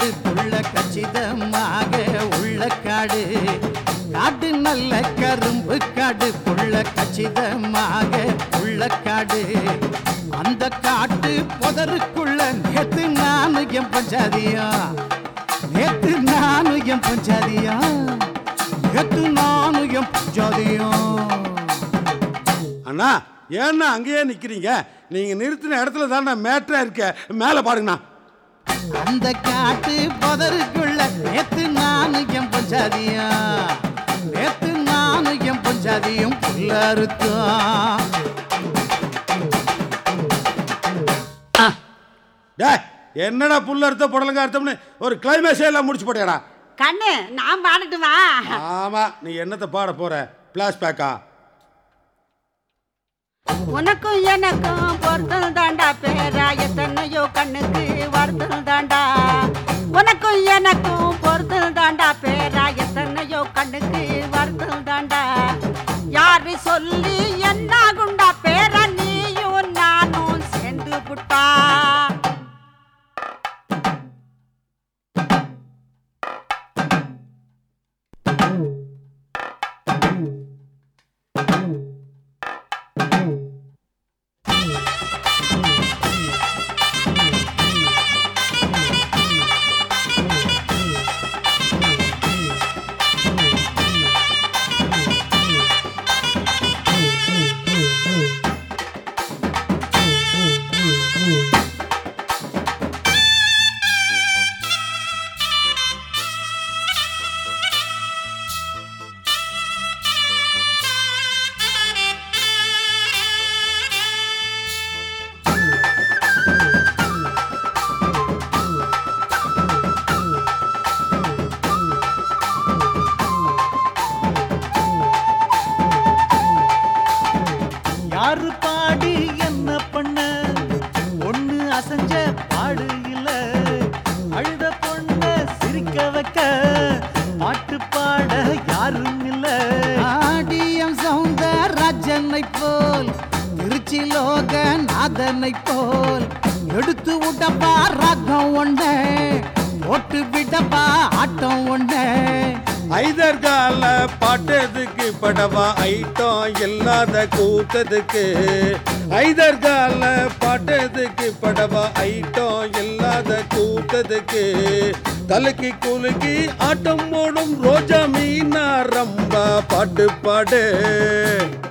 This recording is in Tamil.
புள்ள கச்சிதமாக உள்ள காடு காடு நல்ல கரும்பு காடு புள்ள கச்சிதமாக உள்ள காடு அந்த காட்டு புதருக்குள்ள நேத்து நானு என் பஞ்சாதியா நேத்து நானு என் பஞ்சாதியா நேத்து நானு என் பஞ்சாதியா அண்ணா ஏன்னா அங்கேயே நிக்கிறீங்க நீங்க நிறுத்தின இடத்துல தானே மேட்ரா இருக்க மேலே பாருங்கண்ணா அந்த காட்டு புதருக்குள்ள நேத்து நானு என் பஞ்சாதியா நேத்து நானு என் பஞ்சாதியும் புல்லறுத்தான் டேய் என்னடா புல்ல அர்த்த புடலங்க அர்த்தம்னு ஒரு கிளைமேக்ஸே எல்லாம் முடிச்சு போட்டேடா கண்ணு நான் பாடட்டுமா ஆமா நீ என்னத்தை பாட போற பிளாஷ்பேக்கா உனக்கும் எனக்கும் பொருத்தல் தாண்டா பேரா எத்தனையோ கண்ணுக்கு வருத்தல் தாண்டா உனக்கும் எனக்கும் பொருத்தல் தாண்டா பேரா எத்தனையோ கண்ணுக்கு வருத்தல் தாண்டா யாரு சொல்லி என்ன குண்டா பேரா நீயும் நானும் சேர்ந்து புட்டா யாரு பாடி என்ன பண்ண ஒண்ணு அசஞ்ச பாடு இல்ல அழுத பொண்ண சிரிக்க வைக்க பாட்டு பாட யாரும் இல்ல ஆடியம் சவுந்தரராஜனை போல் திருச்சி லோக நாதனை போல் எடுத்து விடப்பா ராகம் ஒண்ணே போட்டு விடப்பா ஆட்டம் ஒண்ணே ஐதர்கால பாட்டதுக்கு படவா ஐட்டம் இல்லாத கூத்ததுக்கு ஐதர்கால பாட்டதுக்கு படவா ஐட்டம் இல்லாத கூத்ததுக்கு தலைக்கு குலுக்கி ஆட்டம் போடும் ரோஜா மீனா ரம்பா பாட்டு பாடு